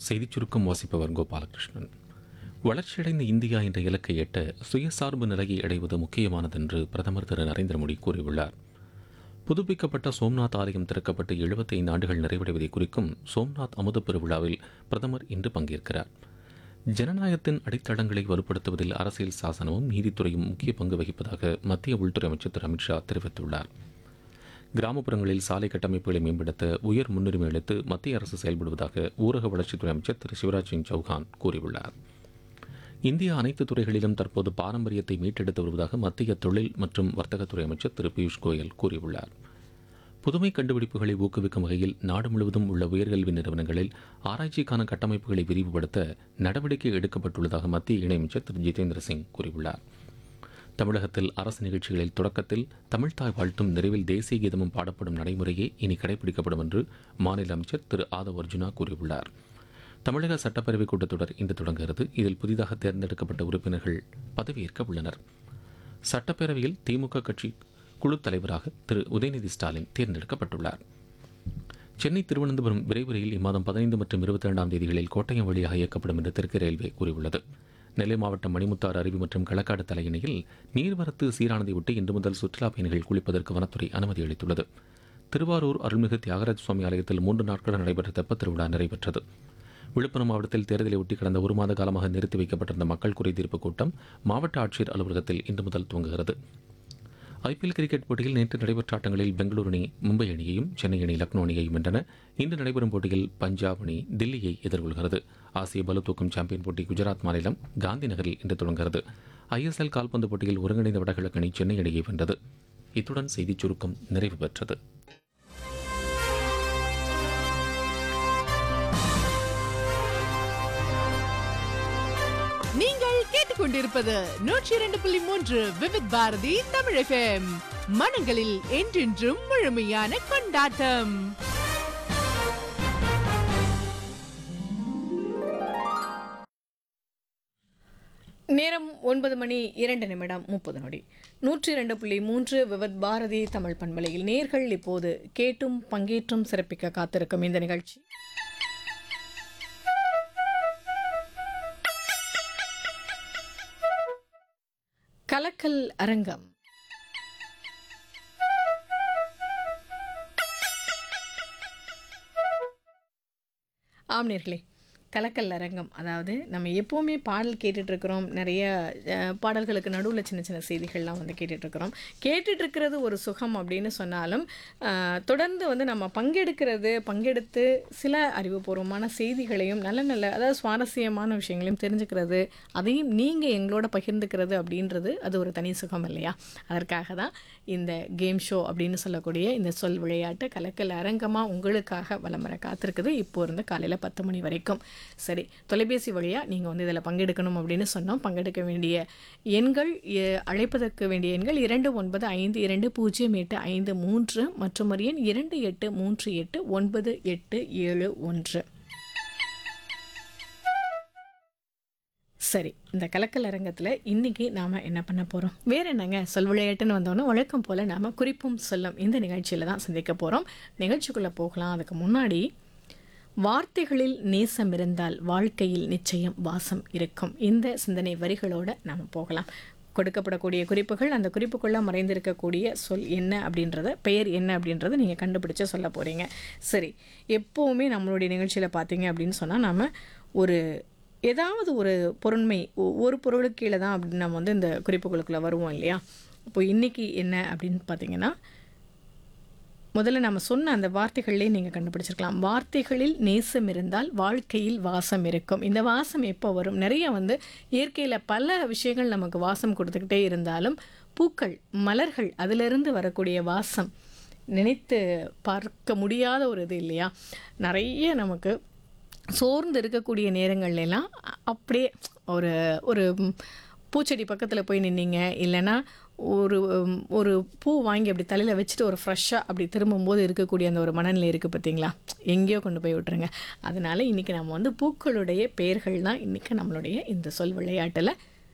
செய்திச் சுருக்கம் வாசிப்பவர் கோபாலகிருஷ்ணன் வளர்ச்சியடைந்த இந்தியா என்ற இலக்கை எட்ட சுயசார்பு நிலையை அடைவது முக்கியமானதென்று பிரதமர் திரு நரேந்திர மோடி கூறியுள்ளார் புதுப்பிக்கப்பட்ட சோம்நாத் ஆலயம் திறக்கப்பட்டு 75 ஆண்டுகள் நிறைவடைவதை குறிக்கும் சோம்நாத் அமுத பெருவிழாவில் பிரதமர் இன்று பங்கேற்கிறார் ஜனநாயகத்தின் அடித்தளங்களை வலுப்படுத்துவதில் அரசியல் சாசனமும் நீதித்துறையும் முக்கிய பங்கு வகிப்பதாக மத்திய உள்துறை அமைச்சர் திரு அமித்ஷா தெரிவித்துள்ளார் கிராமப்புறங்களில் சாலை கட்டமைப்புகளை மேம்படுத்த உயர் முன்னுரிமை அளித்து மத்திய அரசு செயல்படுவதாக ஊரக வளர்ச்சித்துறை அமைச்சர் திரு சிவராஜ் சிங் சௌஹான் கூறியுள்ளார் இந்தியா அனைத்து துறைகளிலும் தற்போது பாரம்பரியத்தை மீட்டெடுத்து வருவதாக மத்திய தொழில் மற்றும் வர்த்தகத்துறை அமைச்சர் திரு பியூஷ் கோயல் கூறியுள்ளார் புதுமை கண்டுபிடிப்புகளை ஊக்குவிக்கும் வகையில் நாடு முழுவதும் உள்ள உயர்கல்வி நிறுவனங்களில் ஆராய்ச்சிக்கான கட்டமைப்புகளை விரிவுபடுத்த நடவடிக்கை எடுக்கப்பட்டுள்ளதாக மத்திய இணையமைச்சர் திரு ஜிதேந்திர சிங் கூறியுள்ளார் தமிழகத்தில் அரசு நிகழ்ச்சிகளில் தொடக்கத்தில் தமிழ்தாய் வாழ்த்தும் நிறைவில் தேசிய கீதமும் பாடப்படும் நடைமுறையே இனி கடைபிடிக்கப்படும் என்று மாநில அமைச்சர் திரு ஆதவ் அர்ஜுனா கூறியுள்ளார் தமிழக சட்டப்பேரவைக் கூட்டத்தொடர் இன்று தொடங்குகிறது இதில் புதிதாக தேர்ந்தெடுக்கப்பட்ட உறுப்பினர்கள் பதவியேற்க உள்ளனர் சட்டப்பேரவையில் திமுக கட்சி குழு தலைவராக திரு உதயநிதி ஸ்டாலின் தேர்ந்தெடுக்கப்பட்டுள்ளார் சென்னை திருவனந்தபுரம் விரைவு ரயில் இம்மாதம் பதினைந்து மற்றும் இருபத்தி இரண்டாம் தேதிகளில் கோட்டயம் வழியாக இயக்கப்படும் என்று தெற்கு ரயில்வே கூறியுள்ளது நெல்லை மாவட்டம் மணிமுத்தாறு அருவி மற்றும் களக்காடு தலையணையில் நீர்வரத்து சீரானதை ஒட்டி இன்று முதல் சுற்றுலாப் பயணிகள் குளிப்பதற்கு வனத்துறை அனுமதி அளித்துள்ளது திருவாரூர் அருள்மிகு தியாகராஜ சுவாமி ஆலயத்தில் மூன்று நாட்கள் நடைபெற்ற தெப்பத் திருவிழா நிறைவேற்றது விழுப்புரம் மாவட்டத்தில் தேர்தலை ஒட்டி கடந்த ஒரு மாத காலமாக நிறுத்தி வைக்கப்பட்டிருந்த மக்கள் குறைதீர்ப்பு கூட்டம் மாவட்ட ஆட்சியர் அலுவலகத்தில் இன்று முதல் துவங்குகிறது ஐபிஎல் கிரிக்கெட் போட்டியில் நேற்று நடைபெற்ற ஆட்டங்களில் பெங்களூரு அணி மும்பை அணியையும் சென்னை அணி லக்னோ அணியையும் வென்றன இன்று நடைபெறும் போட்டியில் பஞ்சாப் அணி தில்லியை எதிர்கொள்கிறது ஆசிய பளுதூக்கும் சாம்பியன் போட்டி குஜராத் மாநிலம் காந்தி நகரில் இன்று தொடங்குகிறது ஐஎஸ்எல் கால்பந்து போட்டியில் ஒருங்கிணைந்த வடகிழக்கு அணி சென்னை அணியை வென்றது இத்துடன் செய்திச் சுருக்கம் நிறைவு பெற்றது நீங்கள் கேட்டுக்கொண்டிருப்பது நூற்றி இரண்டு புள்ளி மூன்று விவித் பாரதி தமிழ் எஃப்எம் மனங்களில் என்றென்றும் முழுமையான கொண்டாட்டம் நேரம் ஒன்பது மணி இரண்டு நிமிடம் முப்பது நொடி நூற்றி இரண்டு புள்ளி மூன்று விவத் பாரதி தமிழ் பண்பலையில் நேர்கள் இப்போது கேட்டும் பங்கேற்றும் சிறப்பிக்க காத்திருக்கும் இந்த நிகழ்ச்சி கலக்கல் அரங்கம் ஆம் நேர்களே கலக்கல் அரங்கம் அதாவது நம்ம எப்போவுமே பாடல் கேட்டுட்ருக்குறோம் நிறைய அஹ், பாடல்களுக்கு நடுவில் சின்ன சின்ன செய்திகள்லாம் வந்து கேட்டுட்ருக்குறோம் கேட்டுட்ருக்கிறது ஒரு சுகம் அப்படின்னு சொன்னாலும் அஹ், தொடர்ந்து வந்து நம்ம பங்கெடுக்கிறது பங்கெடுத்து சில அறிவுபூர்வமான செய்திகளையும் நல்ல நல்ல அதாவது சுவாரஸ்யமான விஷயங்களையும் தெரிஞ்சுக்கிறது அதையும் நீங்கள் எங்களோட பகிர்ந்துக்கிறது அப்படின்றது அது ஒரு தனி சுகம் இல்லையா அதற்காக தான் இந்த கேம் ஷோ அப்படின்னு சொல்லக்கூடிய இந்த சொல் விளையாட்டு கலக்கல் அரங்கமாக உங்களுக்காக வலம் வர காத்திருக்குது இப்போ இருந்து காலையில் பத்து மணி வரைக்கும் சரி தொலைபேசி வழியாக நீங்கள் வந்து இதில் பங்கெடுக்கணும் அப்படின்னு சொன்னோம் பங்கெடுக்க வேண்டிய எண்கள் எ- அழைப்பதற்கு வேண்டிய எண்கள் இரண்டு ஒன்பது ஐந்து இரண்டு பூஜ்ஜியம் எட்டு ஐந்து மூன்று மற்றும் ஒரு எண் இரண்டு எட்டு மூன்று எட்டு ஒன்பது எட்டு ஏழு ஒன்று சரி இந்த கலக்கல் அரங்கத்தில் இன்னைக்கு நாம் என்ன பண்ண போகிறோம் வேற என்னங்க சொல் விளையாட்டுன்னு வந்தோன்னே வழக்கம் போல் நாம் குறிப்பும் சொல்லும் இந்த நிகழ்ச்சியில் தான் சந்திக்க போகிறோம் நிகழ்ச்சிக்குள்ளே போகலாம் அதுக்கு முன்னாடி வார்த்தைகளில் நேசம் இருந்தால் வாழ்க்கையில் நிச்சயம் வாசம் இருக்கும் இந்த சிந்தனை வரிகளோட நாம் போகலாம் கொடுக்கப்படக்கூடிய குறிப்புகள் அந்த குறிப்புக்குள்ளே மறைந்திருக்கக்கூடிய சொல் என்ன அப்படின்றத பெயர் என்ன அப்படின்றத நீங்கள் கண்டுபிடிச்சு சொல்ல போகிறீங்க சரி எப்போவுமே நம்மளுடைய நிகழ்ச்சியில் பார்த்தீங்க அப்படின்னு சொன்னால் நம்ம ஒரு ஏதாவது ஒரு பொருண்மை ஒ- ஒரு பொருளுக்கு கீழே தான் அப்படின்னு நம்ம வந்து இந்த குறிப்புகளுக்குள்ளே வருவோம் இல்லையா இப்போ இன்னைக்கு என்ன அப்படின்னு பார்த்தீங்கன்னா முதல்ல நம்ம சொன்ன அந்த வார்த்தைகள்லேயே நீங்கள் கண்டுபிடிச்சிருக்கலாம் வார்த்தைகளில் நேசம் இருந்தால் வாழ்க்கையில் வாசம் இருக்கும் இந்த வாசம் எப்போ வரும் நிறைய வந்து இயற்கையில் பல விஷயங்கள் நமக்கு வாசம் கொடுத்துக்கிட்டே இருந்தாலும் பூக்கள் மலர்கள் அதிலிருந்து வரக்கூடிய வாசம் நினைத்து பார்க்க முடியாத ஒரு இது இல்லையா நிறைய நமக்கு சோர்ந்து இருக்கக்கூடிய நேரங்கள்ல எல்லாம் அ- அப்படியே ஒரு ஒரு ம், பூச்செடி பக்கத்தில் போய் நின்னீங்க இல்லைன்னா ஒரு ம், ஒரு பூ வாங்கி அப்படி தலையில் வச்சுட்டு ஒரு ஃப்ரெஷ்ஷாக அப்படி திரும்பும்போது இருக்கக்கூடிய அந்த ஒரு மனநிலை இருக்குது பார்த்தீங்களா எங்கேயோ கொண்டு போய் விட்டுருங்க அதனால் இன்றைக்கி நம்ம வந்து பூக்களுடைய பெயர்கள் தான் இன்றைக்கி நம்மளுடைய இந்த சொல் விளையாட்டில்